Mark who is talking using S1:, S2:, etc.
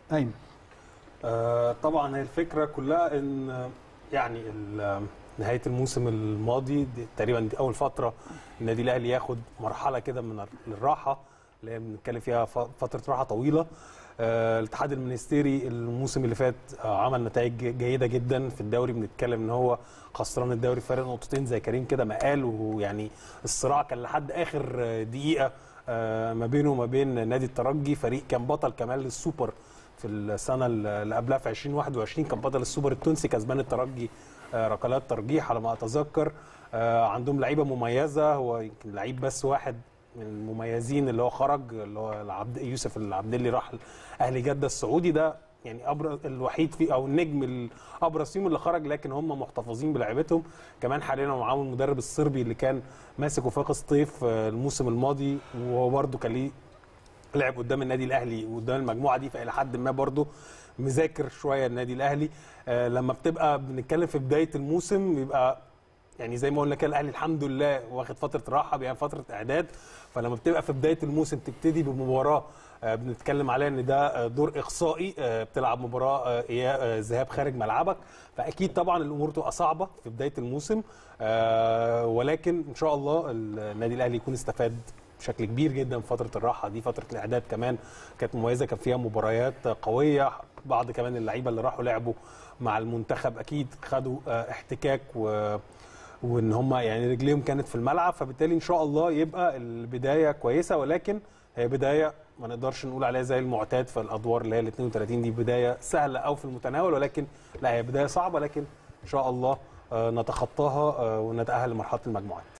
S1: ايمن
S2: آه، طبعا هي الفكره كلها ان آه، يعني ال- نهايه الموسم الماضي دي تقريبا دي اول فتره النادي الاهلي ياخد مرحله كده من ال- الراحه اللي هي بنتكلم فيها ف- فتره راحه طويله آه، الاتحاد المنستيري الموسم اللي فات آه، عمل نتائج جيده جدا في الدوري بنتكلم ان هو خسران الدوري فارق نقطتين زي كريم كده ما قال ويعني الصراع كان لحد اخر آه، دقيقه آه، ما بينه وما بين نادي الترجي فريق كان بطل كمان للسوبر في السنه اللي قبلها في 2021 كان بطل السوبر التونسي كسبان الترجي آه، ركلات ترجيح على ما اتذكر آه، عندهم لعيبه مميزه هو يمكن لعيب بس واحد من المميزين اللي هو خرج اللي هو العبد يوسف العبدلي راح اهلي جده السعودي ده يعني ابرز الوحيد في او النجم الابرز فيهم اللي خرج لكن هم محتفظين بلعيبتهم كمان حاليا معاهم المدرب الصربي اللي كان ماسك وفاق سطيف آه، الموسم الماضي وهو برده كان ليه لعب قدام النادي الاهلي وقدام المجموعه دي فالى حد ما برضه مذاكر شويه النادي الاهلي آه لما بتبقى بنتكلم في بدايه الموسم بيبقى يعني زي ما قلنا كده الاهلي الحمد لله واخد فتره راحه بيبقى فتره اعداد فلما بتبقى في بدايه الموسم تبتدي بمباراه آه بنتكلم عليها ان ده آه، دور اقصائي آه بتلعب مباراه آه إيا- آه، ذهاب خارج ملعبك فاكيد طبعا الامور تبقى صعبه في بدايه الموسم آه ولكن ان شاء الله النادي الاهلي يكون استفاد بشكل كبير جدا في فتره الراحه دي فتره الاعداد كمان كانت مميزه كان فيها مباريات قويه بعض كمان اللعيبه اللي راحوا لعبوا مع المنتخب اكيد خدوا آه، احتكاك و وان هم يعني رجليهم كانت في الملعب فبالتالي ان شاء الله يبقى البدايه كويسه ولكن هي بدايه ما نقدرش نقول عليها زي المعتاد في الادوار اللي هي ال 32 دي بدايه سهله او في المتناول ولكن لا هي بدايه صعبه لكن ان شاء الله آه، نتخطاها آه، ونتاهل لمرحله المجموعات